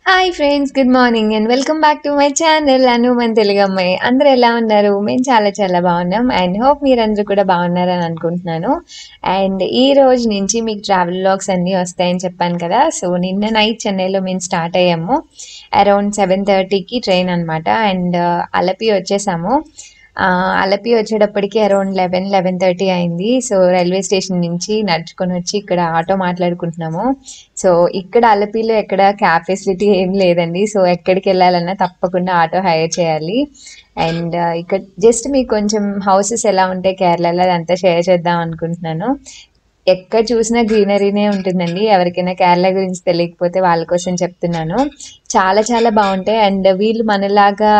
Hi friends good morning and welcome back to my channel Anu మన తెలుగు అమ్మాయి అందరూ ఎలా ఉన్నారు మేము చాలా చాలా బాగున్నాం అండ్ హోప్ మీరందరూ కూడా బాగున్నారని అనుకుంటున్నాను అండ్ ఈ రోజు నుంచి మీకు ట్రావెల్ వ్లాగ్స్ అన్నీ వస్తాయని చెప్పాను కదా సో నిన్న నైట్ చెన్నైలో మేము స్టార్ట్ అయ్యాము అరౌండ్ సెవెన్ థర్టీకి ట్రైన్ అనమాట అండ్ అలపి వచ్చేసాము ఆ, అలపి వచ్చేటప్పటికి అరౌండ్ లెవెన్ లెవెన్ థర్టీ అయింది సో రైల్వే స్టేషన్ నుంచి నడుచుకొని వచ్చి ఇక్కడ ఆటో మాట్లాడుకుంటున్నాము సో ఇక్కడ అలపిలో ఎక్కడ క్యాబ్ ఫెసిలిటీ ఏం లేదండి సో ఎక్కడికి వెళ్ళాలన్నా తప్పకుండా ఆటో హైర్ చేయాలి అండ్ ఇక్కడ జస్ట్ మీకు కొంచెం హౌసెస్ ఎలా ఉంటాయి కేరళలో అదంతా షేర్ చేద్దాం అనుకుంటున్నాను ఎక్కడ చూసినా గ్రీనరీనే ఉంటుందండి ఎవరికైనా కేరళ గురించి తెలియకపోతే వాళ్ళ కోసం చెప్తున్నాను చాలా చాలా బాగుంటాయి అండ్ వీళ్ళు మనలాగా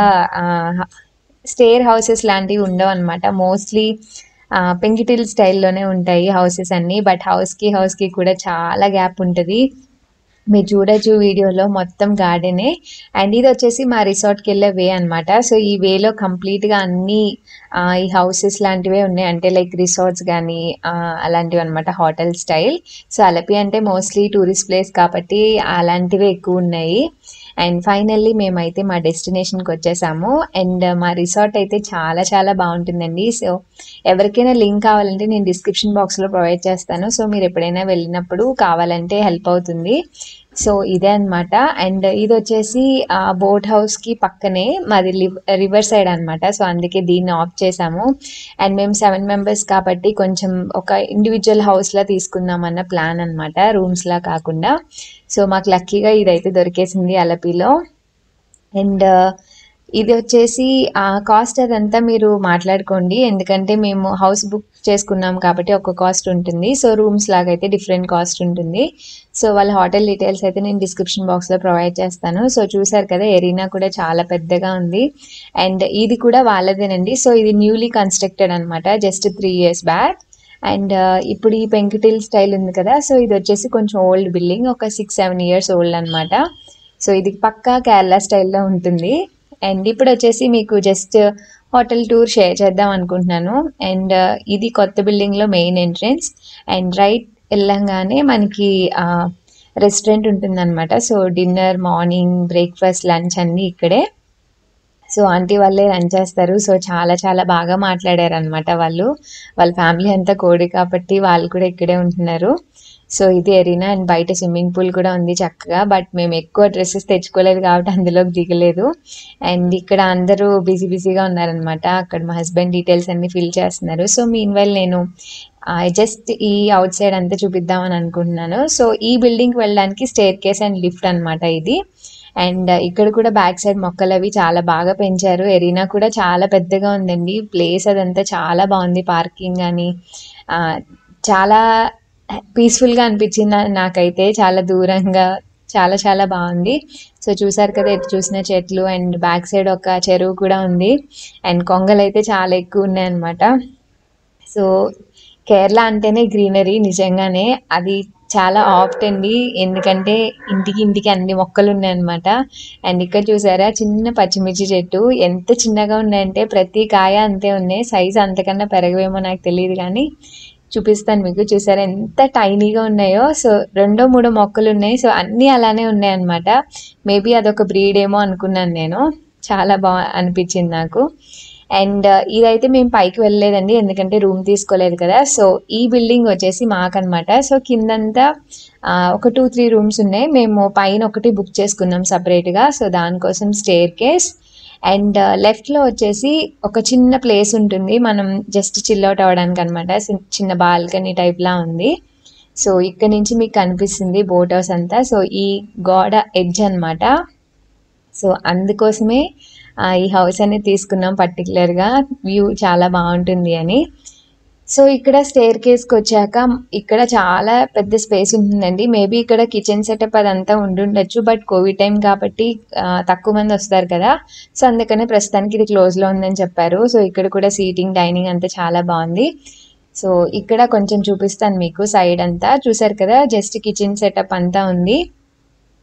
స్టేర్ హౌసెస్ లాంటివి ఉండవు అనమాట మోస్ట్లీ పెంకిటిల్ స్టైల్లోనే ఉంటాయి హౌసెస్ అన్నీ బట్ హౌస్కి హౌస్కి కూడా చాలా గ్యాప్ ఉంటుంది మీరు చూడొచ్చు వీడియోలో మొత్తం గార్డెనే అండ్ ఇది వచ్చేసి మా రిసార్ట్కి వెళ్ళే వే అనమాట సో ఈ వేలో కంప్లీట్గా అన్ని ఆ, ఈ హౌసెస్ లాంటివే ఉన్నాయి అంటే లైక్ రిసార్ట్స్ కానీ అలాంటివి అనమాట హోటల్ స్టైల్ సో అలపి అంటే మోస్ట్లీ టూరిస్ట్ ప్లేస్ కాబట్టి అలాంటివే ఎక్కువ ఉన్నాయి అండ్ ఫైనల్లీ మేమైతే మా డెస్టినేషన్కి వచ్చేసాము అండ్ మా రిసార్ట్ అయితే చాలా చాలా బాగుంటుందండి సో ఎవరికైనా లింక్ కావాలంటే నేను డిస్క్రిప్షన్ బాక్స్లో ప్రొవైడ్ చేస్తాను సో మీరు ఎప్పుడైనా వెళ్ళినప్పుడు కావాలంటే హెల్ప్ అవుతుంది సో ఇదే అన్నమాట అండ్ ఇది వచ్చేసి ఆ బోట్ హౌస్కి పక్కనే మాది రివర్ సైడ్ అన్నమాట సో అందుకే దీన్ని ఆఫ్ చేసాము అండ్ మేము సెవెన్ మెంబర్స్ కాబట్టి కొంచెం ఒక ఇండివిజువల్ హౌస్లా తీసుకుందాం అన్న ప్లాన్ అనమాట రూమ్స్లా కాకుండా సో మాకు లక్కీగా ఇదైతే దొరికేసింది అలపిలో అండ్ ఇది వచ్చేసి ఆ కాస్ట్ అదంతా మీరు మాట్లాడుకోండి ఎందుకంటే మేము హౌస్ బుక్ చేసుకున్నాం కాబట్టి ఒక కాస్ట్ ఉంటుంది సో రూమ్స్ లాగా అయితే డిఫరెంట్ కాస్ట్ ఉంటుంది సో వాళ్ళ హోటల్ డీటెయిల్స్ అయితే నేను డిస్క్రిప్షన్ బాక్స్లో ప్రొవైడ్ చేస్తాను సో చూసారు కదా ఎరీనా కూడా చాలా పెద్దగా ఉంది అండ్ ఇది కూడా వాళ్ళదేనండి సో ఇది న్యూలీ కన్స్ట్రక్టెడ్ అనమాట just three years back and ఇప్పుడు ఈ పెంకుటిల్ స్టైల్ ఉంది కదా సో ఇది వచ్చేసి కొంచెం ఓల్డ్ బిల్డింగ్ ఒక సిక్స్ సెవెన్ ఇయర్స్ ఓల్డ్ అనమాట సో ఇది పక్కా కేరళ స్టైల్లో ఉంటుంది అండ్ ఇప్పుడు వచ్చేసి మీకు జస్ట్ హోటల్ టూర్ షేర్ చేద్దాం అనుకుంటున్నాను అండ్ ఇది కొత్త బిల్డింగ్లో మెయిన్ ఎంట్రన్స్ అండ్ రైట్ వెళ్ళంగానే మనకి రెస్టారెంట్ ఉంటుందన్నమాట so dinner morning breakfast lunch అన్నీ ఇక్కడే సో ఆంటీ వాళ్ళే రన్ చేస్తారు సో చాలా చాలా బాగా మాట్లాడారు అనమాట వాళ్ళు వాళ్ళ ఫ్యామిలీ అంతా కోడి కాబట్టి వాళ్ళు కూడా ఇక్కడే ఉంటున్నారు సో ఇది ఎరీనా అండ్ బయట స్విమ్మింగ్ పూల్ కూడా ఉంది చక్కగా బట్ మేము ఎక్కువ డ్రెస్సెస్ తెచ్చుకోలేదు కాబట్టి అందులోకి దిగలేదు అండ్ ఇక్కడ అందరూ బిజీ బిజీగా ఉన్నారనమాట అక్కడ మా హస్బెండ్ డీటెయిల్స్ అన్ని ఫిల్ చేస్తున్నారు సో మీన్ వైల్ నేను జస్ట్ ఈ అవుట్ సైడ్ అంతా చూపిద్దామని అనుకుంటున్నాను సో ఈ బిల్డింగ్కి వెళ్ళడానికి స్టేర్ కేస్ అండ్ లిఫ్ట్ అనమాట ఇది అండ్ ఇక్కడ కూడా బ్యాక్ సైడ్ మొక్కలు అవి చాలా బాగా పెంచారు ఎరీనా కూడా చాలా పెద్దగా ఉందండి ప్లేస్ అదంతా చాలా బాగుంది పార్కింగ్ కానీ చాలా పీస్ఫుల్గా అనిపించింది నా- నాకైతే చాలా దూరంగా చాలా చాలా బాగుంది సో చూసారు కదా ఎటు చూసిన చెట్లు అండ్ బ్యాక్ సైడ్ ఒక చెరువు కూడా ఉంది అండ్ కొంగలు అయితే చాలా ఎక్కువ ఉన్నాయన్నమాట సో కేరళ అంటేనే గ్రీనరీ నిజంగానే అది చాలా ఆప్ట్ అండి ఎందుకంటే ఇంటికి ఇంటికి అన్ని మొక్కలు ఉన్నాయన్నమాట అండ్ ఇక్కడ చూసారా చిన్న పచ్చిమిర్చి చెట్టు ఎంత చిన్నగా ఉన్నాయంటే ప్రతి కాయ అంతే ఉన్నాయి సైజ్ అంతకన్నా పెరగవేమో నాకు తెలియదు కానీ చూపిస్తాను మీకు చూసారా ఎంత టైనీగా ఉన్నాయో సో రెండో మూడో మొక్కలు ఉన్నాయి సో అన్నీ అలానే ఉన్నాయి అనమాట మేబీ అదొక బ్రీడ్ ఏమో అనుకున్నాను నేను చాలా బాగా అనిపించింది నాకు అండ్ ఇదైతే మేము పైకి వెళ్ళలేదండి ఎందుకంటే రూమ్ తీసుకోలేదు కదా సో ఈ బిల్డింగ్ వచ్చేసి మాకనమాట సో కిందంతా ఆ, ఒక టూ త్రీ రూమ్స్ ఉన్నాయి మేము పైన ఒకటి బుక్ చేసుకున్నాం సపరేట్గా సో దానికోసం స్టేర్ కేస్ అండ్ లెఫ్ట్లో వచ్చేసి ఒక చిన్న ప్లేస్ ఉంటుంది మనం జస్ట్ చిల్ అవుట్ అవ్వడానికి అనమాట చిన్న బాల్కనీ టైప్లా ఉంది సో ఇక్కడ నుంచి మీకు కనిపిస్తుంది బోట్ హౌస్ అంతా సో ఈ గోడ ఎడ్జ్ అన్నమాట సో అందుకోసమే ఆ, ఈ హౌస్ అనేది తీసుకున్నాం పర్టికులర్గా వ్యూ చాలా బాగుంటుంది అని సో ఇక్కడ స్టేర్ కేస్కి వచ్చాక ఇక్కడ చాలా పెద్ద స్పేస్ ఉంటుందండి మేబీ ఇక్కడ కిచెన్ సెటప్ అదంతా ఉండుండొచ్చు బట్ కోవిడ్ టైం కాబట్టి ఆ, తక్కువ మంది వస్తారు కదా సో అందుకనే ప్రస్తుతానికి ఇది క్లోజ్లో ఉందని చెప్పారు సో ఇక్కడ కూడా సీటింగ్ డైనింగ్ అంతా చాలా బాగుంది సో ఇక్కడ కొంచెం చూపిస్తాను మీకు సైడ్ అంతా చూసారు కదా జస్ట్ కిచెన్ సెటప్ అంతా ఉంది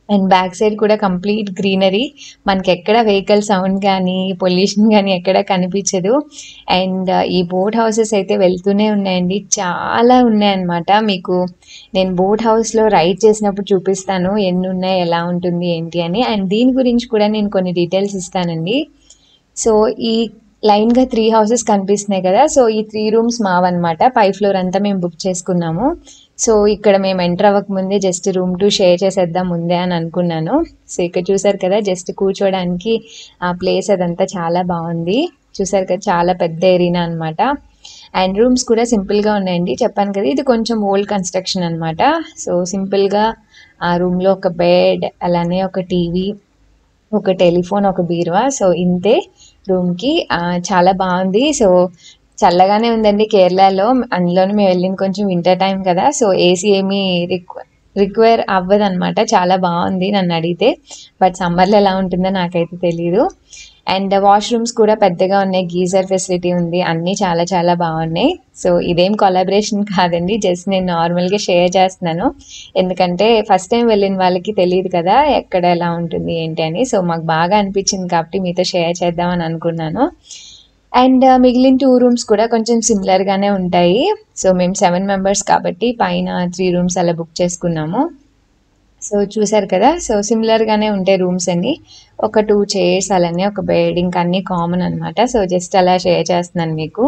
అండ్ బ్యాక్ సైడ్ కూడా కంప్లీట్ గ్రీనరీ మనకి ఎక్కడ వెహికల్ సౌండ్ కానీ పొల్యూషన్ కానీ ఎక్కడ కనిపించదు అండ్ ఈ బోట్ హౌసెస్ అయితే వెళ్తూనే ఉన్నాయండి చాలా ఉన్నాయన్నమాట మీకు నేను బోట్ హౌస్లో రైడ్ చేసినప్పుడు చూపిస్తాను ఎన్ని ఉన్నాయి ఎలా ఉంటుంది ఏంటి అని అండ్ దీని గురించి కూడా నేను కొన్ని డీటెయిల్స్ ఇస్తానండి సో ఈ లైన్గా త్రీ హౌసెస్ కనిపిస్తున్నాయి కదా సో ఈ త్రీ రూమ్స్ మావన్నమాట పై ఫ్లోర్ అంతా మేము బుక్ చేసుకున్నాము సో ఇక్కడ మేము ఎంటర్ అవ్వక ముందే జస్ట్ రూమ్ టూ షేర్ చేసేద్దాం ముందే అని అనుకున్నాను సో ఇక్కడ చూసారు కదా జస్ట్ కూర్చోడానికి ఆ ప్లేస్ అదంతా చాలా బాగుంది చూసారు కదా చాలా పెద్ద ఏరియా అనమాట అండ్ రూమ్స్ కూడా సింపుల్గా ఉన్నాయండి చెప్పాను కదా ఇది కొంచెం ఓల్డ్ కన్స్ట్రక్షన్ అనమాట సో సింపుల్గా ఆ రూమ్లో ఒక బెడ్ అలానే ఒక టీవీ ఒక టెలిఫోన్ ఒక బీరువా సో ఇంతే రూమ్కి చాలా బాగుంది సో చల్లగానే ఉందండి కేరళలో అందులోనే మేము వెళ్ళింది కొంచెం వింటర్ టైం కదా సో ఏసీ ఏమీ రిక్వ రిక్వైర్ అవ్వదు అనమాట చాలా బాగుంది నన్ను అడిగితే బట్ సమ్మర్లో ఎలా ఉంటుందో నాకైతే తెలియదు అండ్ వాష్రూమ్స్ కూడా పెద్దగా ఉన్నాయి గీజర్ ఫెసిలిటీ ఉంది అన్నీ చాలా చాలా బాగున్నాయి సో ఇదేం కొలాబరేషన్ కాదండి జస్ట్ నేను నార్మల్గా షేర్ చేస్తున్నాను ఎందుకంటే ఫస్ట్ టైం వెళ్ళిన వాళ్ళకి తెలియదు కదా ఎక్కడ ఎలా ఉంటుంది ఏంటి అని సో మాకు బాగా అనిపించింది కాబట్టి మీతో షేర్ చేద్దామని అనుకున్నాను అండ్ మిగిలిన టూ రూమ్స్ కూడా కొంచెం సిమిలర్గానే ఉంటాయి సో మేము సెవెన్ మెంబర్స్ కాబట్టి పైన త్రీ రూమ్స్ అలా బుక్ చేసుకున్నాము సో చూసారు కదా సో సిమిలర్గానే ఉంటాయి రూమ్స్ అన్ని ఒక టూ చైర్స్ అలానే ఒక బెడ్ ఇంకా అన్ని కామన్ అనమాట సో జస్ట్ అలా షేర్ చేస్తున్నాను మీకు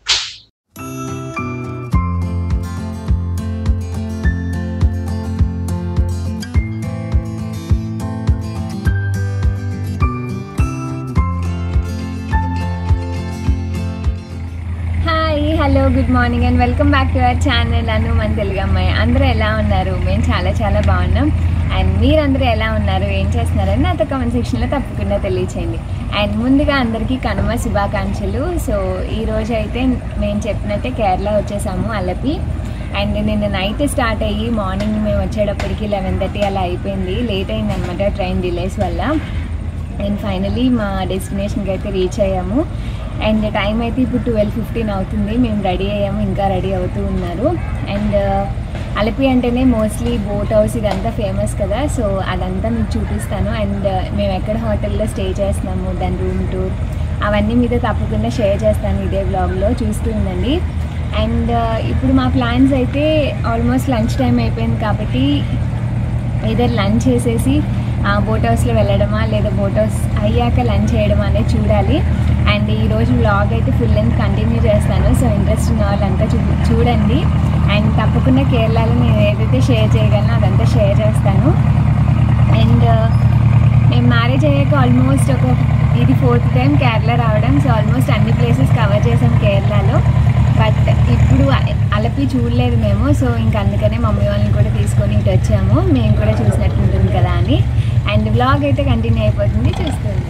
hi hello good morning and welcome back to our channel Anu మన తెలుగు అమ్మాయి అందరూ ఎలా ఉన్నారు మేము చాలా చాలా బాగున్నాం అండ్ మీరందరూ ఎలా ఉన్నారు ఏం చేస్తున్నారని నాతో కామెంట్ సెక్షన్లో తప్పకుండా తెలియచేయండి అండ్ ముందుగా అందరికీ కనుమ శుభాకాంక్షలు సో ఈ రోజు అయితే మేము చెప్పినట్టే కేరళ వచ్చేసాము అలపి అండ్ నిన్న నైట్ స్టార్ట్ అయ్యి మార్నింగ్ మేము వచ్చేటప్పటికి లెవెన్ థర్టీ అలా అయిపోయింది లేట్ అయింది అనమాట ట్రైన్ డిలేస్ వల్ల అండ్ ఫైనలీ మా డెస్టినేషన్కి అయితే రీచ్ అయ్యాము అండ్ టైం అయితే ఇప్పుడు ట్వెల్వ్ ఫిఫ్టీన్ అవుతుంది మేము రెడీ అయ్యాము ఇంకా రెడీ అవుతూ ఉన్నారు అండ్ అలపి అంటేనే మోస్ట్లీ బోట్ హౌస్ ఇదంతా ఫేమస్ కదా సో అదంతా మీకు చూపిస్తాను అండ్ మేము ఎక్కడ హోటల్లో స్టే చేస్తున్నాము దాని రూమ్ టూర్ అవన్నీ మీతో తప్పకుండా షేర్ చేస్తాను ఇదే బ్లాగ్లో చూస్తూ ఉండండి అండ్ ఇప్పుడు మా ప్లాన్స్ అయితే ఆల్మోస్ట్ లంచ్ టైం అయిపోయింది కాబట్టి ఏదర్ లంచ్ చేసేసి బోట్ హౌస్లో వెళ్ళడమా లేదా బోట్ హౌస్ అయ్యాక లంచ్ చేయడమా అనేది చూడాలి అండ్ ఈరోజు వ్లాగ్ అయితే ఫుల్ లెంత్ కంటిన్యూ చేస్తాను సో ఇంట్రెస్ట్ ఉన్న వాళ్ళంతా చూ చూడండి అండ్ తప్పకుండా కేరళలో నేను ఏదైతే షేర్ చేయగలనో అదంతా షేర్ చేస్తాను అండ్ మేము మ్యారేజ్ అయ్యాక ఆల్మోస్ట్ ఒక ఇది ఫోర్త్ టైం కేరళ రావడం సో ఆల్మోస్ట్ అన్ని ప్లేసెస్ కవర్ చేసాం కేరళలో బట్ ఇప్పుడు అలపి చూడలేదు మేము సో ఇంక అందుకనే మమ్మీ వాళ్ళని కూడా తీసుకొని ఇటు వచ్చాము మేము కూడా చూసినట్టు ఉంటుంది కదా అని అండ్ బ్లాగ్ అయితే కంటిన్యూ అయిపోతుంది చూస్తుంది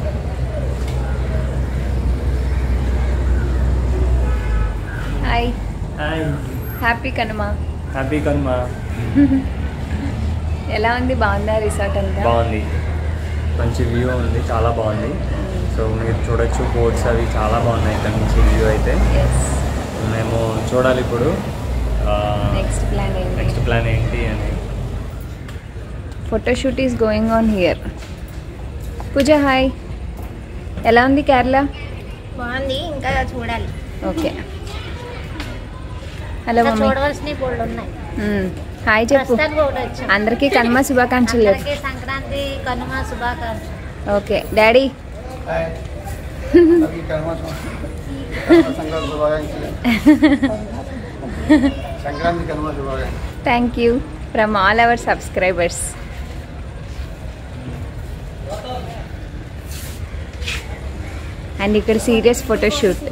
hi hi happy Kanuma happy Kanuma ఎలా ఉంది బాగుందా రిసార్ట్ అంతా బాగుంది మంచి వ్యూ ఉంది చాలా బాగుంది సో మీరు చూడొచ్చు బోట్స్ అవి చాలా బాగున్నాయి ఇక్కడ నుంచి వ్యూ అయితే మేము చూడాలి ఇప్పుడు నెక్స్ట్ ప్లాన్ ఏంటి నెక్స్ట్ ప్లాన్ ఏంటి అని photoshoot is going on here Pooja hi ఎలా ఉంది కేరళ బాగుంది ఇంకా చూడాలి ఓకే హలో ఇంకా మమ్మీ చూడవలసినవి బోల్డ్ ఉన్నాయి మ్మ్. హాయ్ చెప్పు ప్రస్తుతానికి ఒకటి వచ్చాం అందరికీ కనుమ శుభాకాంక్షలు చెప్పు అందరికీ సంక్రాంతి కనుమ శుభాకాంక్షలు ఓకే డాడీ అవి కర్మ సంక్రాంతి శుభాకాంక్షలు సంక్రాంతి కర్మ శుభాకాంక్షలు thank you from all our subscribers and ఇక్కడ సీరియస్ ఫోటోషూట్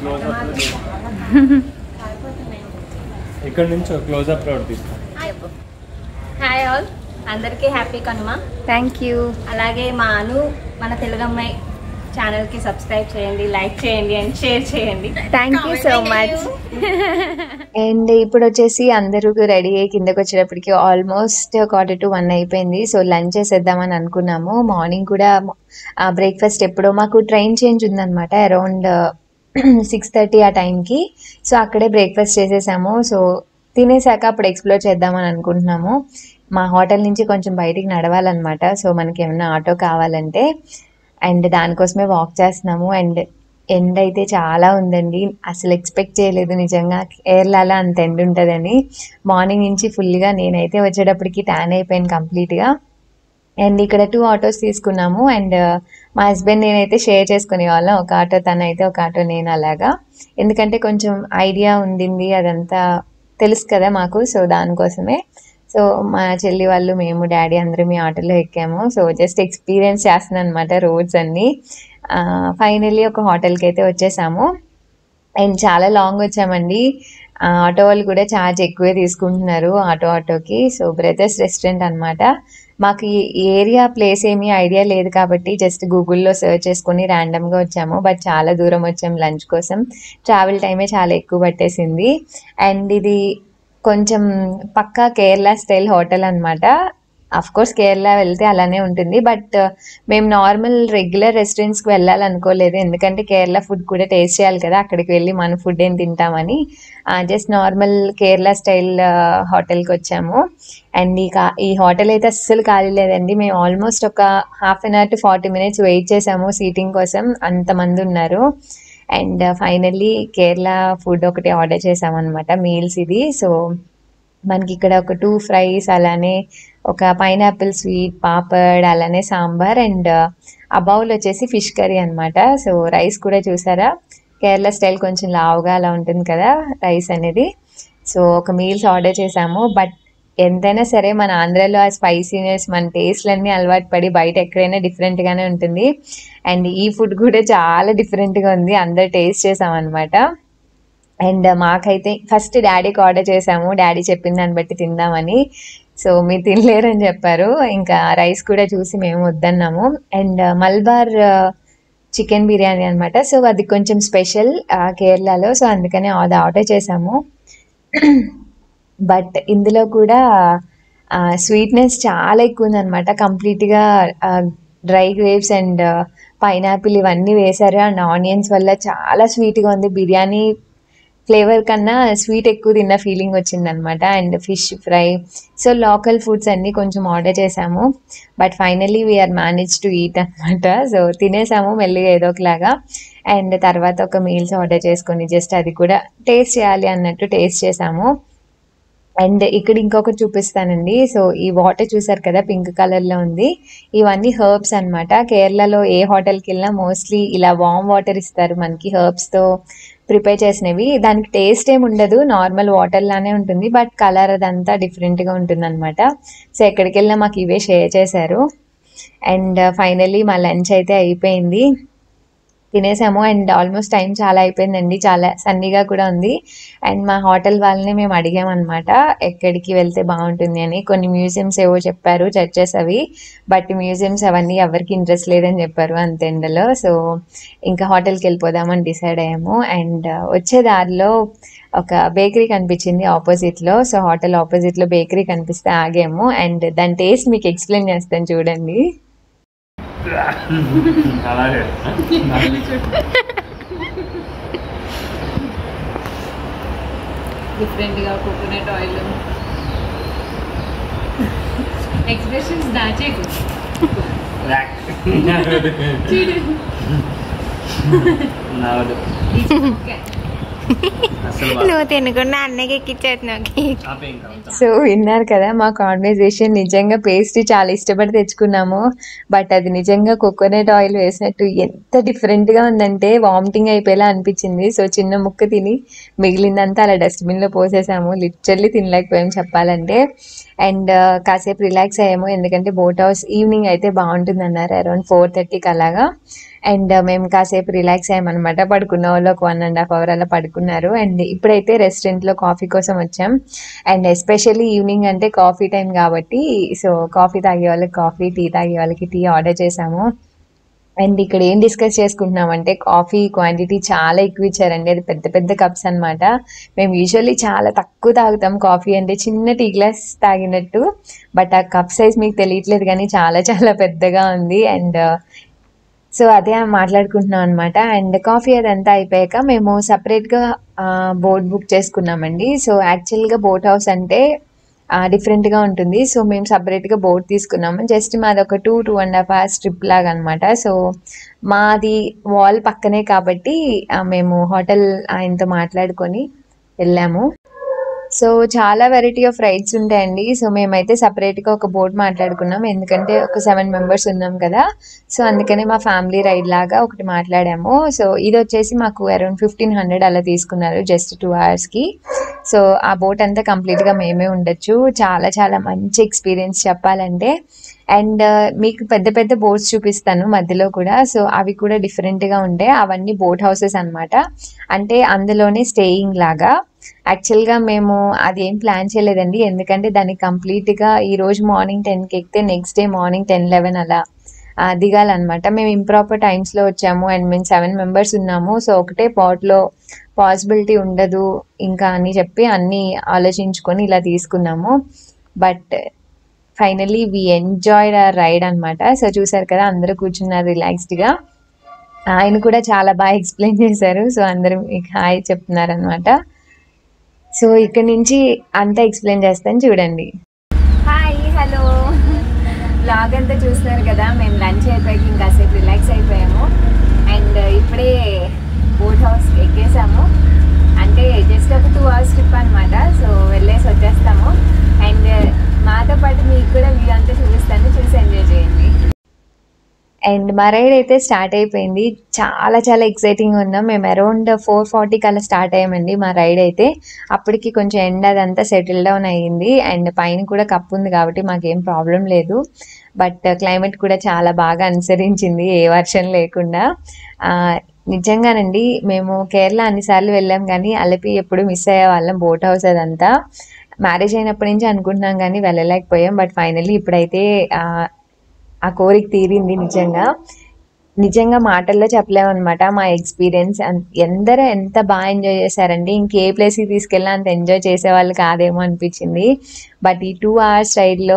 ఇక్కడ నుంచి క్లోజ్అప్ రోడ్ తీస్తాం హాయ్ ఆల్ అందరికీ హ్యాపీ కనుమ థ్యాంక్ యూ అలాగే మా అను మన తెలుగు అమ్మాయి ఛానల్కి సబ్స్క్రైబ్ చేయండి లైక్ చేయండి అండ్ షేర్ చేయండి thank you so much and ఇప్పుడు వచ్చేసి అందరూ రెడీ అయ్యి కిందకి వచ్చేటప్పటికి ఆల్మోస్ట్ క్వార్టర్ టు వన్ అయిపోయింది సో లంచ్ చేసేద్దామని అనుకున్నాము మార్నింగ్ కూడా బ్రేక్ఫాస్ట్ ఎప్పుడో మాకు ట్రైన్ చేంజ్ ఉందన్నమాట అరౌండ్ సిక్స్ థర్టీ ఆ టైంకి సో అక్కడే బ్రేక్ఫాస్ట్ చేసేసాము సో తినేసాక అప్పుడు ఎక్స్ప్లోర్ చేద్దామని అనుకుంటున్నాము మా హోటల్ నుంచి కొంచెం బయటికి నడవాలన్నమాట సో మనకి ఏమైనా ఆటో కావాలంటే అండ్ దానికోసమే వాక్ చేస్తున్నాము అండ్ ఎండ్ అయితే చాలా ఉందండి అసలు ఎక్స్పెక్ట్ చేయలేదు నిజంగా కేరళలో అంత ఎండ్ ఉంటుందని మార్నింగ్ నుంచి ఫుల్గా నేనైతే వచ్చేటప్పటికి ట్యాన్ అయిపోయాను కంప్లీట్గా అండ్ ఇక్కడ టూ ఆటోస్ తీసుకున్నాము అండ్ మా హస్బెండ్ నేనైతే షేర్ చేసుకునే వాళ్ళం ఒక ఆటో తను అయితే ఒక ఆటో నేను అలాగా ఎందుకంటే కొంచెం ఐడియా ఉండింది అదంతా తెలుసు కదా మాకు సో దానికోసమే సో మా చెల్లి వాళ్ళు మేము డాడీ అందరం ఈ ఆటోలో ఎక్కాము సో జస్ట్ ఎక్స్పీరియన్స్ చేస్తున్నాను అనమాట రోడ్స్ అన్నీ ఫైనల్లీ ఒక హోటల్కి అయితే వచ్చేసాము అండ్ చాలా లాంగ్ వచ్చామండి ఆ, ఆటో వాళ్ళు కూడా ఛార్జ్ ఎక్కువే తీసుకుంటున్నారు ఆటో ఆటోకి సో బ్రదర్స్ రెస్టారెంట్ అన్నమాట మాకు ఈ ఏరియా ప్లేస్ ఏమీ ఐడియా లేదు కాబట్టి జస్ట్ గూగుల్లో సెర్చ్ చేసుకుని ర్యాండమ్గా వచ్చాము బట్ చాలా దూరం వచ్చాము లంచ్ కోసం ట్రావెల్ టైమే చాలా ఎక్కువ పట్టేసింది అండ్ ఇది కొంచెం పక్కా కేరళ స్టైల్ హోటల్ అనమాట అఫ్ కోర్స్ కేరళ వెళ్తే అలానే ఉంటుంది బట్ మేము నార్మల్ రెగ్యులర్ రెస్టారెంట్స్కి వెళ్ళాలనుకోలేదు ఎందుకంటే కేరళ ఫుడ్ కూడా టేస్ట్ చేయాలి కదా అక్కడికి వెళ్ళి మన ఫుడ్ ఏం తింటామని జస్ట్ నార్మల్ కేరళ స్టైల్ హోటల్కి వచ్చాము అండ్ ఈ కా ఈ హోటల్ అయితే అస్సలు ఖాళీ లేదండి మేము ఆల్మోస్ట్ ఒక half an hour to forty minutes wait చేసాము సీటింగ్ కోసం అంతమంది ఉన్నారు అండ్ ఫైనల్లీ కేరళ ఫుడ్ ఒకటి ఆర్డర్ చేసామన్నమాట మీల్స్ ఇది సో మనకి ఇక్కడ ఒక టూ ఫ్రైస్ అలానే ఒక పైనాపిల్ స్వీట్ పాపడ్ అలానే సాంబార్ అండ్ ఆ బౌల్ వచ్చేసి ఫిష్ కర్రీ అన్నమాట సో రైస్ కూడా చూసారా కేరళ స్టైల్ కొంచెం లావుగా అలా ఉంటుంది కదా రైస్ అనేది సో ఒక మీల్స్ ఆర్డర్ చేసాము బట్ ఎంతైనా సరే మన ఆంధ్రాలో ఆ స్పైసీనెస్ మన టేస్ట్లన్నీ అలవాటు పడి బయట ఎక్కడైనా డిఫరెంట్గానే ఉంటుంది అండ్ ఈ ఫుడ్ కూడా చాలా డిఫరెంట్గా ఉంది అందరు టేస్ట్ చేసామన్నమాట అండ్ మాకైతే ఫస్ట్ డాడీకి ఆర్డర్ చేసాము డాడీ చెప్పిన దాన్ని బట్టి తిందామని సో మీరు తినలేరని చెప్పారు ఇంకా రైస్ కూడా చూసి మేము వద్దన్నాము అండ్ మల్బార్ చికెన్ బిర్యానీ అనమాట సో అది కొంచెం స్పెషల్ కేరళలో సో అందుకని అది ఆర్డర్ చేసాము బట్ ఇందులో కూడా స్వీట్నెస్ చాలా ఎక్కువ ఉందన్నమాట కంప్లీట్గా డ్రై గ్రేప్స్ అండ్ పైనాపిల్ ఇవన్నీ వేశారు అండ్ ఆనియన్స్ వల్ల చాలా స్వీట్గా ఉంది బిర్యానీ ఫ్లేవర్ కన్నా స్వీట్ ఎక్కువ తిన్న ఫీలింగ్ వచ్చిందనమాట and fish fry so local foods అన్నీ కొంచెం ఆర్డర్ చేసాము but finally we're manage to eat అనమాట సో తినేసాము మెల్లిగా ఏదో ఒకలాగా అండ్ తర్వాత ఒక మీల్స్ ఆర్డర్ చేసుకొని జస్ట్ అది కూడా టేస్ట్ చేయాలి అన్నట్టు టేస్ట్ చేసాము అండ్ ఇక్కడ ఇంకొకటి చూపిస్తానండి సో ఈ వాటర్ చూసారు కదా పింక్ కలర్ లో ఉంది ఇవన్నీ హర్బ్స్ అన్నమాట కేరళలో ఏ హోటల్కి వెళ్ళినా మోస్ట్లీ ఇలా వామ్ వాటర్ ఇస్తారు మనకి herbs తో ప్రిపేర్ చేసినవి దానికి టేస్ట్ ఏమి ఉండదు నార్మల్ వాటర్ లానే ఉంటుంది బట్ కలర్ అదంతా different గా ఉంటుంది అనమాట సో ఎక్కడికి వెళ్ళినా మాకు ఇవే షేర్ చేశారు అండ్ ఫైనల్లీ మా లంచ్ అయితే అయిపోయింది తినేసాము అండ్ ఆల్మోస్ట్ టైం చాలా అయిపోయిందండి చాలా సన్నీగా కూడా ఉంది అండ్ మా హోటల్ వాళ్ళని మేము అడిగామన్నమాట ఎక్కడికి వెళ్తే బాగుంటుంది అని కొన్ని మ్యూజియంస్ ఏవో చెప్పారు చర్చెస్ అవి బట్ మ్యూజియంస్ అవన్నీ ఎవరికి ఇంట్రెస్ట్ లేదని చెప్పారు అంత ఎండలో సో ఇంకా హోటల్కి వెళ్ళిపోదామని డిసైడ్ అయ్యాము అండ్ వచ్చే దారిలో ఒక బేకరీ కనిపించింది ఆపోజిట్లో సో హోటల్ ఆపోజిట్లో బేకరీ కనిపిస్తే ఆగాము అండ్ దాని టేస్ట్ మీకు ఎక్స్ప్లెయిన్ చేస్తాను చూడండి అలాగే డిఫరెంట్గా కోకోనట్ ఆయిల్ ఎక్స్ప్రెషన్స్ దాచేకు నావదు అసలు నువ్వు తినకుండా అన్నకి ఎక్కిచ్చేస్తున్నావు కేక్ ఆపే ఇంకా అంతా. సో విన్నారు కదా మా కాన్వర్జేషన్ నిజంగా పేస్ట్ చాలా ఇష్టపడి తెచ్చుకున్నాము బట్ అది నిజంగా కోకోనట్ ఆయిల్ వేసినట్టు ఎంత డిఫరెంట్గా ఉందంటే వామిటింగ్ అయిపోయేలా అనిపించింది సో చిన్న ముక్క తిని మిగిలిందంతా అలా డస్ట్బిన్లో పోసేసాము లిటరల్లీ తినలేకపోయాం చెప్పాలంటే అండ్ కాసేపు రిలాక్స్ అయ్యాము ఎందుకంటే బోట్ హౌస్ ఈవినింగ్ అయితే బాగుంటుంది అన్నారు అరౌండ్ ఫోర్ థర్టీకి అలాగా అండ్ మేము కాసేపు రిలాక్స్ అయ్యామన్నమాట పడుకున్న వాళ్ళు ఒక వన్ అండ్ హాఫ్ అవర్ అలా పడుకున్నారు అండ్ ఇప్పుడైతే రెస్టారెంట్లో కాఫీ కోసం వచ్చాం అండ్ ఎస్పెషల్లీ ఈవినింగ్ అంటే కాఫీ టైం కాబట్టి సో కాఫీ తాగే వాళ్ళకి కాఫీ టీ తాగే వాళ్ళకి టీ ఆర్డర్ చేసాము అండ్ ఇక్కడ ఏం డిస్కస్ చేసుకుంటున్నామంటే కాఫీ క్వాంటిటీ చాలా ఎక్కువ ఇచ్చారండి అది పెద్ద పెద్ద కప్స్ అన్నమాట మేము యూజువల్లీ చాలా తక్కువ తాగుతాం కాఫీ అంటే చిన్న టీ గ్లాస్ తాగినట్టు బట్ ఆ కప్ సైజ్ మీకు తెలియట్లేదు కానీ చాలా చాలా పెద్దగా ఉంది అండ్ సో అదే మాట్లాడుకుంటున్నాం అనమాట అండ్ కాఫీ అదంతా అయిపోయాక మేము సపరేట్గా బోట్ బుక్ చేసుకున్నామండి సో యాక్చువల్గా బోట్ హౌస్ అంటే డిఫరెంట్గా ఉంటుంది సో మేము సపరేట్గా బోట్ తీసుకున్నాము జస్ట్ మాది ఒక two two and half hours trip లాగా అనమాట సో మాది వాల్ పక్కనే కాబట్టి ఆ, మేము హోటల్ ఆయనతో మాట్లాడుకొని వెళ్ళాము సో చాలా వెరైటీ ఆఫ్ రైడ్స్ ఉంటాయండి సో మేమైతే సపరేట్గా ఒక బోట్ మాట్లాడుకున్నాం ఎందుకంటే ఒక సెవెన్ మెంబర్స్ ఉన్నాం కదా సో అందుకనే మా ఫ్యామిలీ రైడ్ లాగా ఒకటి మాట్లాడాము సో ఇది వచ్చేసి మాకు అరౌండ్ ఫిఫ్టీన్ హండ్రెడ్ అలా తీసుకున్నారు జస్ట్ టూ అవర్స్కి సో ఆ బోట్ అంతా కంప్లీట్గా మేమే ఉండొచ్చు చాలా చాలా మంచి ఎక్స్పీరియన్స్ చెప్పాలంటే అండ్ మీకు పెద్ద పెద్ద బోట్స్ చూపిస్తాను మధ్యలో కూడా సో అవి కూడా డిఫరెంట్గా ఉంటాయి అవన్నీ బోట్ హౌసెస్ అన్నమాట అంటే అందులోనే స్టేయింగ్ లాగా యాక్చువల్గా మేము అదేం ప్లాన్ చేయలేదండి ఎందుకంటే దాన్ని కంప్లీట్గా ఈ రోజు మార్నింగ్ టెన్కి ఎక్కితే next day morning ten eleven అలా ఆ, దిగాలన్నమాట మేము ఇంప్రాపర్ టైమ్స్లో వచ్చాము అండ్ మేము సెవెన్ మెంబర్స్ ఉన్నాము సో ఒకటే పాట్లో పాసిబిలిటీ ఉండదు ఇంకా అని చెప్పి అన్నీ ఆలోచించుకొని ఇలా తీసుకున్నాము బట్ ఫైనలీ వి ఎంజాయ్డ్ ఆ రైడ్ అనమాట సో చూసారు కదా అందరూ కూర్చున్నారు రిలాక్స్డ్గా ఆయన కూడా చాలా బాగా ఎక్స్ప్లెయిన్ చేశారు సో అందరూ మీకు హాయ్ చెప్తున్నారు అనమాట సో ఇక్కడ నుంచి అంతా ఎక్స్ప్లెయిన్ చేస్తాను చూడండి హాయ్ హలో బ్లాగ్ అంతా చూస్తున్నారు కదా మేము లంచ్ అయిపోయాక ఇంకాసేపు రిలాక్స్ అయిపోయాము అండ్ ఇప్పుడే బోట్ హౌస్ ఎక్కేసాము అంటే జస్ట్ ఒక టూ అవర్స్ ట్రిప్ అనమాట సో వెళ్ళేసి వచ్చేస్తాము అండ్ మాతో పాటు మీకు కూడా వ్యూ అంతా చూపిస్తాను చూసి ఎంజాయ్ చేయండి అండ్ మా రైడ్ అయితే స్టార్ట్ అయిపోయింది చాలా చాలా ఎక్సైటింగ్ ఉన్నాం మేము అరౌండ్ ఫోర్ ఫార్టీకి అలా స్టార్ట్ అయ్యామండి మా రైడ్ అయితే అప్పటికి కొంచెం ఎండ అదంతా సెటిల్ డౌన్ అయ్యింది అండ్ పైన కూడా కప్పు ఉంది కాబట్టి మాకేం ప్రాబ్లం లేదు బట్ క్లైమేట్ కూడా చాలా బాగా అనుసరించింది ఏ వర్షం లేకుండా ఆ, నిజంగానండి మేము కేరళ అన్నిసార్లు వెళ్ళాం కానీ అలపి ఎప్పుడు మిస్ అయ్యే వాళ్ళం బోట్ హౌస్ అదంతా మ్యారేజ్ అయినప్పటి నుంచి అనుకుంటున్నాం కానీ వెళ్ళలేకపోయాం బట్ ఫైనల్లీ ఇప్పుడైతే ఆ, ఆ కోరిక తీరింది నిజంగా నిజంగా మాటల్లో చెప్పలేమన్నమాట మా ఎక్స్పీరియన్స్ ఎందరో ఎంత బాగా ఎంజాయ్ చేశారండి ఇంకే ప్లేస్కి తీసుకెళ్ళినా అంత ఎంజాయ్ చేసేవాళ్ళు కాదేమో అనిపించింది బట్ ఈ టూ అవర్స్ రైడ్లో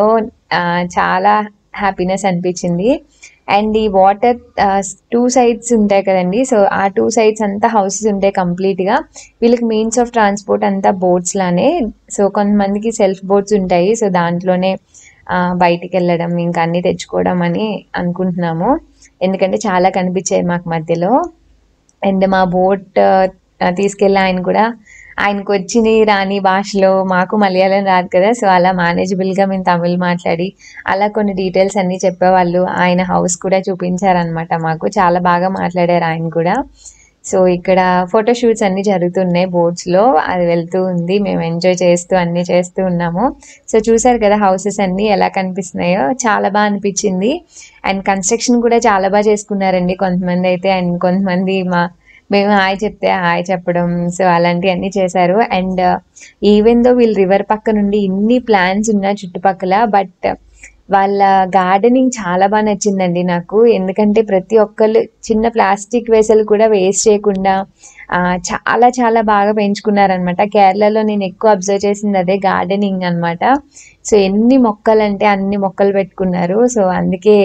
చాలా హ్యాపీనెస్ అనిపించింది అండ్ ఈ వాటర్ టూ సైడ్స్ ఉంటాయి కదండి సో ఆ టూ సైడ్స్ అంతా హౌసెస్ ఉంటాయి కంప్లీట్గా వీళ్ళకి మీన్స్ ఆఫ్ ట్రాన్స్పోర్ట్ అంతా బోట్స్ లానే సో కొంతమందికి సెల్ఫ్ బోట్స్ ఉంటాయి సో దాంట్లోనే ఆ, బయటికి వెళ్ళడం ఇంకా అన్ని తెచ్చుకోవడం అని అనుకుంటున్నాము ఎందుకంటే చాలా కనిపించాయి మాకు మధ్యలో అండ్ మా బోట్ తీసుకెళ్ళి ఆయన కూడా ఆయనకు వచ్చిన రాని భాషలో మాకు మలయాళం రాదు కదా సో అలా మేనేజబుల్గా మేము తమిళ్ మాట్లాడి అలా కొన్ని డీటెయిల్స్ అన్నీ చెప్పేవాళ్ళు ఆయన హౌస్ కూడా చూపించారనమాట మాకు చాలా బాగా మాట్లాడారు ఆయన కూడా సో ఇక్కడ ఫోటో షూట్స్ అన్ని జరుగుతున్నాయి బోట్స్ లో అది వెళ్తూ ఉంది మేము ఎంజాయ్ చేస్తూ అన్ని చేస్తూ ఉన్నాము సో చూసారు కదా హౌసెస్ అన్ని ఎలా కనిపిస్తున్నాయో చాలా బాగా అనిపించింది అండ్ కన్స్ట్రక్షన్ కూడా చాలా బాగా చేసుకున్నారండి కొంతమంది అయితే అండ్ కొంతమంది మా మేము హాయ్ చెప్తే హాయ్ చెప్పడం సో అలాంటివన్నీ చేశారు అండ్ ఈవెన్ దో వీళ్ళు రివర్ పక్క నుండి ఇన్ని ప్లాన్స్ ఉన్నాయి చుట్టుపక్కల బట్ వాళ్ళ గార్డెనింగ్ చాలా బాగా నచ్చిందండి నాకు ఎందుకంటే ప్రతి ఒక్కళ్ళు చిన్న ప్లాస్టిక్ వేసలు కూడా వేస్ట్ చేయకుండా ఆ, చాలా చాలా బాగా పెంచుకున్నారనమాట కేరళలో నేను ఎక్కువ అబ్జర్వ్ చేసింది అదే గార్డెనింగ్ అన్నమాట సో ఎన్ని మొక్కలు అంటే అన్ని మొక్కలు పెట్టుకున్నారు సో అందుకే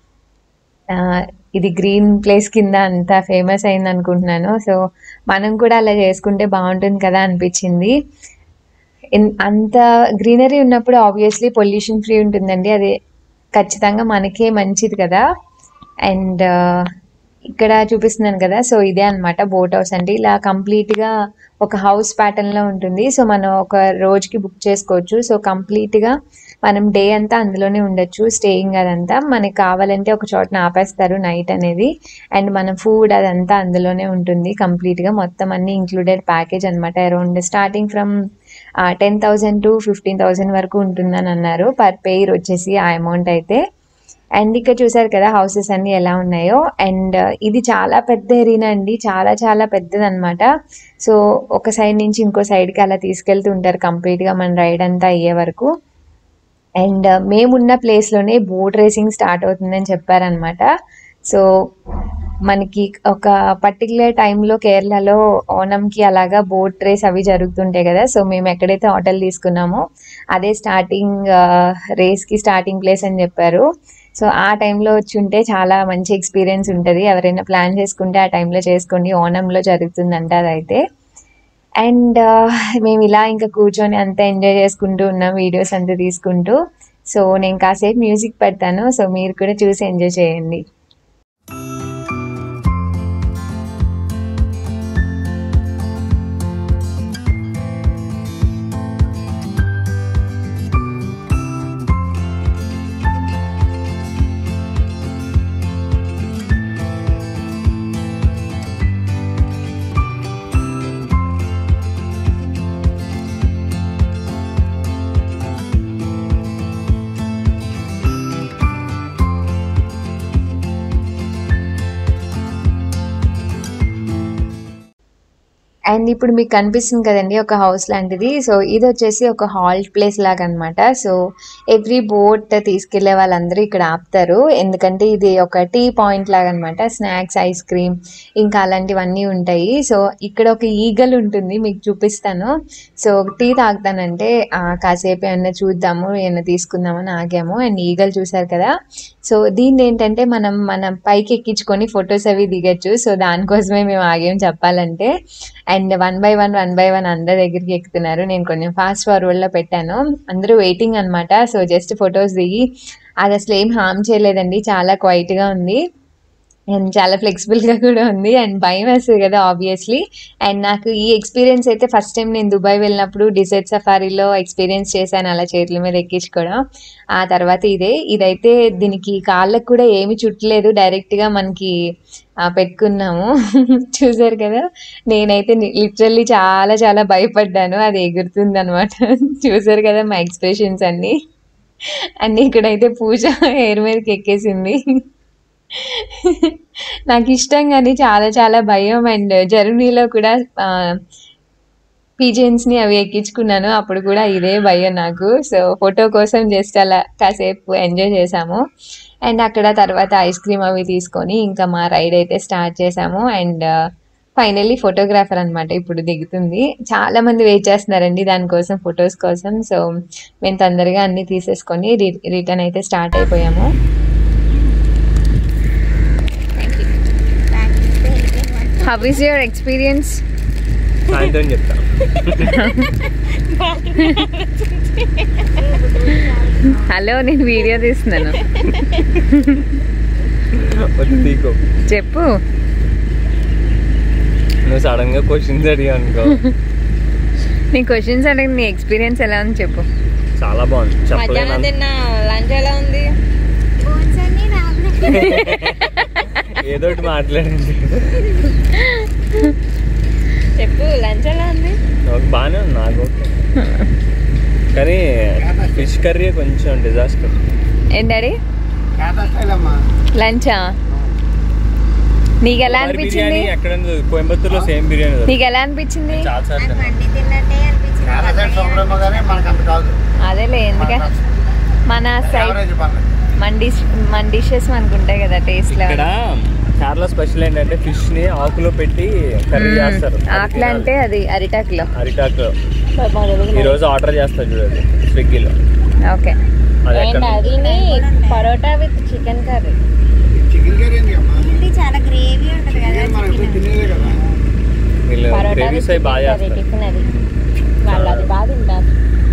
ఆ, ఇది గ్రీన్ ప్లేస్ కింద అంత ఫేమస్ అయింది అనుకుంటున్నాను సో మనం కూడా అలా చేసుకుంటే బాగుంటుంది కదా అనిపించింది ఇన్- అంత గ్రీనరీ ఉన్నప్పుడు ఆబ్వియస్లీ పొల్యూషన్ ఫ్రీ ఉంటుందండి అది ఖచ్చితంగా మనకే మంచిది కదా అండ్ ఇక్కడ చూపిస్తున్నాను కదా సో ఇదే అన్నమాట బోట్ హౌస్ అంటే ఇలా కంప్లీట్గా ఒక హౌస్ ప్యాటర్న్లో ఉంటుంది సో మనం ఒక రోజుకి బుక్ చేసుకోవచ్చు సో కంప్లీట్గా మనం డే అంతా అందులోనే ఉండొచ్చు స్టేయింగ్ అదంతా మనకి కావాలంటే ఒక చోటన ఆపేస్తారు నైట్ అనేది అండ్ మన ఫుడ్ అదంతా అందులోనే ఉంటుంది కంప్లీట్గా మొత్తం అన్ని ఇంక్లూడెడ్ ప్యాకేజ్ అనమాట around starting from ten thousand to fifteen thousand వరకు ఉంటుందని అన్నారు పర్ పెయిర్ వచ్చేసి ఆ అమౌంట్ అయితే అండ్ ఇక్కడ చూసారు కదా హౌసెస్ అన్ని ఎలా ఉన్నాయో అండ్ ఇది చాలా పెద్ద ఎరీనా అండి చాలా చాలా పెద్దది అనమాట సో ఒక సైడ్ నుంచి ఇంకో సైడ్కి అలా తీసుకెళ్తూ ఉంటారు కంప్లీట్గా మన రైడ్ అంతా అయ్యే వరకు అండ్ మేమున్న ప్లేస్లోనే బోట్ రేసింగ్ స్టార్ట్ అవుతుందని చెప్పారనమాట సో మనకి ఒక పర్టికులర్ టైంలో కేరళలో ఓణంకి అలాగా బోట్ రేస్ అవి జరుగుతుంటాయి కదా సో మేము ఎక్కడైతే హోటల్ తీసుకున్నామో అదే స్టార్టింగ్ రేస్కి స్టార్టింగ్ ప్లేస్ అని చెప్పారు సో ఆ టైంలో వచ్చి ఉంటే చాలా మంచి ఎక్స్పీరియన్స్ ఉంటుంది ఎవరైనా ప్లాన్ చేసుకుంటే ఆ టైంలో చేసుకోండి ఓణంలో జరుగుతుందంట అదైతే అండ్ మేము ఇలా ఇంకా కూర్చొని అంతా ఎంజాయ్ చేసుకుంటూ ఉన్నాం వీడియోస్ అంతా తీసుకుంటూ సో నేను కాసేపు మ్యూజిక్ పెడతాను సో మీరు కూడా చూసి ఎంజాయ్ చేయండి అండ్ ఇప్పుడు మీకు కనిపిస్తుంది కదండి ఒక హౌస్ లాంటిది సో ఇది వచ్చేసి ఒక హాల్ట్ ప్లేస్ లాగా అనమాట సో ఎవ్రీ బోట్ తీసుకెళ్లే వాళ్ళందరూ ఇక్కడ ఆపుతారు ఎందుకంటే ఇది ఒక టీ పాయింట్ లాగా అనమాట స్నాక్స్ ఐస్ క్రీమ్ ఇంకా అలాంటివన్నీ ఉంటాయి సో ఇక్కడ ఒక ఈగల్ ఉంటుంది మీకు చూపిస్తాను సో టీ తాగుతానంటే ఆ, కాసేపు ఏమన్నా చూద్దాము ఏమన్నా తీసుకుందామని ఆగాము అండ్ ఈగల్ చూసారు కదా సో దీన్ని ఏంటంటే మనం మనం పైకి ఎక్కించుకొని ఫొటోస్ అవి దిగచ్చు సో దానికోసమే మేము ఆగాం చెప్పాలంటే and one by one one by one అందరి దగ్గరికి ఎక్కుతున్నారు నేను కొంచెం ఫాస్ట్ ఫార్వర్డ్లో పెట్టాను అందరూ వెయిటింగ్ అనమాట సో జస్ట్ ఫొటోస్ దిగి అది అసలు ఏం హామ్ చేయలేదండి చాలా క్వైట్గా ఉంది అండ్ చాలా ఫ్లెక్సిబుల్గా కూడా ఉంది అండ్ భయం వేస్తుంది కదా ఆబ్వియస్లీ అండ్ నాకు ఈ ఎక్స్పీరియన్స్ అయితే ఫస్ట్ టైం నేను దుబాయ్ వెళ్ళినప్పుడు డిజర్ట్ సఫారీలో ఎక్స్పీరియన్స్ చేశాను అలా చేతుల మీద ఎక్కించుకోవడం ఆ తర్వాత ఇదే ఇదైతే దీనికి కాళ్ళకు కూడా ఏమి చుట్టలేదు డైరెక్ట్గా మనకి ఆ, పెట్టుకున్నాము చూసారు కదా నేనైతే లిటరల్లీ చాలా చాలా భయపడ్డాను అది ఎగురుతుంది అనమాట చూసారు కదా మా ఎక్స్ప్రెషన్స్ అన్నీ అన్నీ ఇక్కడైతే పూజ హెయిర్ మీదకి ఎక్కేసింది నాకు ఇష్టం కానీ చాలా చాలా భయం అండ్ జర్మనీలో కూడా పీజెన్స్ని అవి ఎక్కించుకున్నాను అప్పుడు కూడా ఇదే భయం నాకు సో ఫోటో కోసం జస్ట్ అలా కాసేపు ఎంజాయ్ చేసాము అండ్ అక్కడ తర్వాత ఐస్ క్రీమ్ అవి తీసుకొని ఇంకా మా రైడ్ అయితే స్టార్ట్ చేసాము అండ్ ఫైనల్లీ ఫోటోగ్రాఫర్ అనమాట ఇప్పుడు దిగుతుంది చాలా మంది వెయిట్ చేస్తున్నారండి దానికోసం ఫొటోస్ కోసం సో మేము తొందరగా అన్ని తీసేసుకొని రిటర్న్ అయితే స్టార్ట్ అయిపోయాము హౌ ఈస్ యువర్ ఎక్స్పీరియన్స్ సాయంత్రం చెప్తాను హలో నేను వీడియో తీస్తున్నాను వద్దు తీకో చెప్పు నువ్వు సడన్ గా క్వశ్చన్స్ అడిగా అనుకో నీ క్వశ్చన్స్ అడిగి నీ ఎక్స్పీరియన్స్ ఎలా ఉంది చెప్పు చాలా బాగుంది చెప్పలేను మధ్యాహ్నం తిన్న లంచ్ ఎలా ఉంది ఏదో ఒకటి మాట్లాడండి చెప్పు లంచ్ ఎలా ఉంది నాకు బాగానే ఉంది నాకు ఓకే కానీ ఫిష్ కర్రీ కొంచెం డిజాస్టర్ ఏంటడి కేటా స్టైల్ అమ్మా లంచా నీకు ఎలా అనిపించింది బిర్యానీ ఎక్కడ కోయంబత్తూర్లో సేమ్ బిర్యానీ దొరుకుతుంది. నీకు ఎలా అనిపించింది చాలా సార్లు తిన్నాను. కేటా సైడ్ సౌకర్యమో కానీ మనకు అంత కాదు అదేలే ఎందుకే మన సైడ్ యావరేజ్ పర్లేదు మన డిష్ మన డిషెస్ మనకు ఉంటాయి కదా టేస్ట్ లో ఇక్కడ కేరళ స్పెషల్ ఏంటంటే ఫిష్ ని ఆకులో పెట్టి కర్రీ చేస్తారు అది ఆకులు అంటే అది అరిటాకులో తినాలి. అరిటాకు ఈ రోజు ఆర్డర్ చేస్తారు చూడండి స్విగ్గీలో ఓకే అది ఎక్కడ అదిని parotta with chicken curry chicken curry ఏంటి అమ్మా చాలా గ్రేవీ ఉంటుంది కదా మనం ఎప్పుడు తినేదే కదా వీళ్ళు పరోటా గ్రేవీస్ అవి బాగా చేస్తారు టిఫిన్ అది వాళ్ళు అది బాగా తింటారు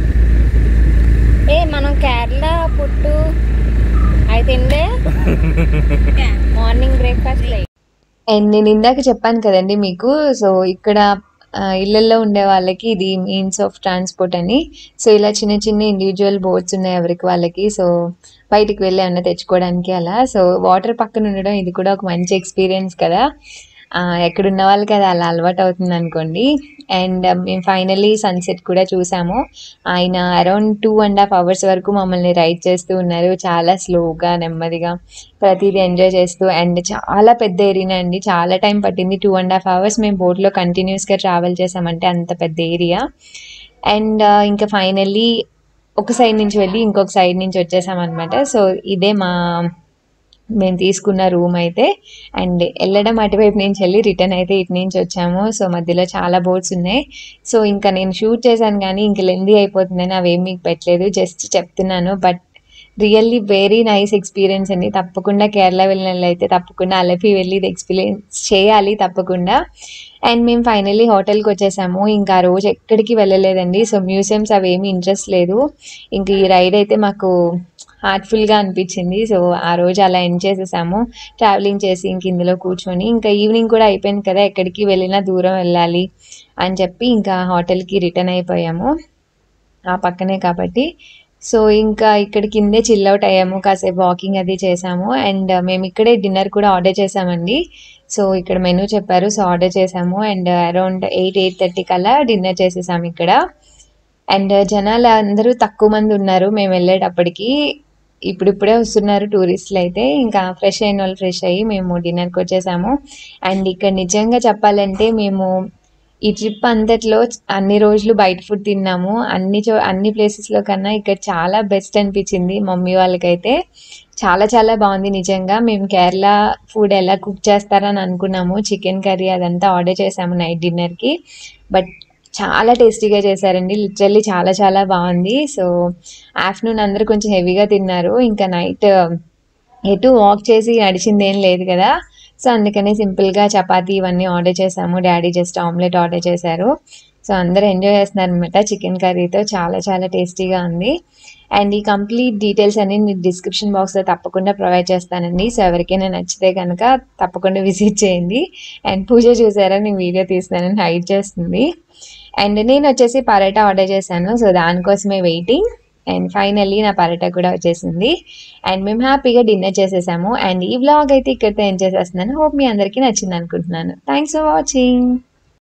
ఏ మనం కేరళ పుట్టు అవి తిండే మార్నింగ్ బ్రేక్ఫాస్ట్ అండ్ నేను ఇందాక చెప్పాను కదండి మీకు సో ఇక్కడ ఆ, ఇళ్ళల్లో ఉండే వాళ్ళకి ఇది మీన్స్ ఆఫ్ ట్రాన్స్పోర్ట్ అని సో ఇలా చిన్న చిన్న ఇండివిజువల్ బోట్స్ ఉన్నాయి ఎవరికి వాళ్ళకి సో బయటికి వెళ్ళి అన్న తెచ్చుకోవడానికి అలా సో వాటర్ పక్కన ఉండడం ఇది కూడా ఒక మంచి ఎక్స్పీరియన్స్ కదా ఆ, ఎక్కడున్న వాళ్ళకి అది అలా అలవాటు అవుతుంది అనుకోండి అండ్ మేము ఫైనల్లీ సన్సెట్ కూడా చూసాము ఆయన around two and half hours వరకు మమ్మల్ని రైడ్ చేస్తూ ఉన్నారు చాలా స్లోగా నెమ్మదిగా ప్రతిదీ ఎంజాయ్ చేస్తూ అండ్ చాలా పెద్ద ఏరియా అండి చాలా టైం పట్టింది టూ అండ్ హాఫ్ అవర్స్ మేము బోట్లో కంటిన్యూస్గా ట్రావెల్ చేసామంటే అంత పెద్ద ఏరియా అండ్ ఇంకా ఫైనల్లీ ఒక సైడ్ నుంచి వెళ్ళి ఇంకొక సైడ్ నుంచి వచ్చేసామన్నమాట సో ఇదే మా మేము తీసుకున్న రూమ్ అయితే అండ్ వెళ్ళడం అటువైపు నుంచి వెళ్ళి రిటర్న్ అయితే ఇటు నుంచి వచ్చాము సో మధ్యలో చాలా బోట్స్ ఉన్నాయి సో ఇంకా నేను షూట్ చేశాను కానీ ఇంక లెందీ అయిపోతుందని అవేం మీకు పెట్టలేదు జస్ట్ చెప్తున్నాను but really very nice experience అండి తప్పకుండా కేరళ వెళ్ళినట్లయితే తప్పకుండా అలపి వెళ్ళి ఇది ఎక్స్పీరియన్స్ చేయాలి తప్పకుండా అండ్ మేము ఫైనల్లీ హోటల్కి వచ్చేసాము ఇంకా ఆ రోజు ఎక్కడికి వెళ్ళలేదండి సో మ్యూజియంస్ అవి ఏమీ ఇంట్రెస్ట్ లేదు ఇంక ఈ రైడ్ అయితే మాకు హార్ట్ఫుల్గా అనిపించింది సో ఆ రోజు అలా ఎండ్ చేసేసాము ట్రావెలింగ్ చేసి ఇంక ఇందులో కూర్చొని ఇంకా ఈవినింగ్ కూడా అయిపోయింది కదా ఎక్కడికి వెళ్ళినా దూరం వెళ్ళాలి అని చెప్పి ఇంకా హోటల్కి రిటర్న్ అయిపోయాము ఆ పక్కనే కాబట్టి సో ఇంకా ఇక్కడ కిందే చిల్ అవుట్ అయ్యాము కాసేపు వాకింగ్ అది చేసాము అండ్ మేము ఇక్కడే డిన్నర్ కూడా ఆర్డర్ చేసామండి సో ఇక్కడ మెనూ చెప్పారు సో ఆర్డర్ చేసాము and around eight eight thirty కల్లా డిన్నర్ చేసేసాము ఇక్కడ అండ్ జనాలు అందరూ తక్కువ మంది ఉన్నారు మేము వెళ్ళేటప్పటికి ఇప్పుడిప్పుడే వస్తున్నారు టూరిస్టులు అయితే ఇంకా ఫ్రెష్ అయిన వాళ్ళు ఫ్రెష్ అయ్యి మేము డిన్నర్కి వచ్చేసాము అండ్ ఇక్కడ నిజంగా చెప్పాలంటే మేము ఈ ట్రిప్ అంతట్లో అన్ని రోజులు బయట ఫుడ్ తిన్నాము అన్ని చో అన్ని ప్లేసెస్లో కన్నా ఇక్కడ చాలా బెస్ట్ అనిపించింది మమ్మీ వాళ్ళకైతే చాలా చాలా బాగుంది నిజంగా మేము కేరళ ఫుడ్ ఎలా కుక్ చేస్తారని అనుకున్నాము చికెన్ కర్రీ అదంతా ఆర్డర్ చేసాము నైట్ డిన్నర్కి బట్ చాలా టేస్టీగా చేశారండి లిటరల్లీ చాలా చాలా బాగుంది సో ఆఫ్టర్నూన్ అందరూ కొంచెం హెవీగా తిన్నారు ఇంకా నైట్ ఎటు వాక్ చేసి నడిచింది ఏం లేదు కదా సో అందుకని సింపుల్గా చపాతీ ఇవన్నీ ఆర్డర్ చేసాము డాడీ జస్ట్ ఆమ్లెట్ ఆర్డర్ చేశారు సో అందరూ ఎంజాయ్ చేస్తున్నారు అనమాట చికెన్ కర్రీతో చాలా చాలా టేస్టీగా ఉంది అండ్ ఈ కంప్లీట్ డీటెయిల్స్ అన్ని నేను డిస్క్రిప్షన్ బాక్స్లో తప్పకుండా ప్రొవైడ్ చేస్తానండి సో ఎవరికైనా నచ్చితే కనుక తప్పకుండా విజిట్ చేయండి అండ్ పూజ చూసారా నేను వీడియో తీస్తున్నానని హైడ్ చేస్తుంది అండ్ నేను వచ్చేసి పరోటా ఆర్డర్ చేశాను సో దానికోసమే వెయిటింగ్ అండ్ ఫైనల్లీ నా పరోటా కూడా వచ్చేసింది అండ్ మేము హ్యాపీగా డిన్నర్ చేసేసాము అండ్ ఈ వ్లాగ్ అయితే ఇక్కడితో ఏం చేసేస్తున్నాను హోప్ మీ అందరికీ నచ్చింది అనుకుంటున్నాను థ్యాంక్స్ ఫర్ వాచింగ్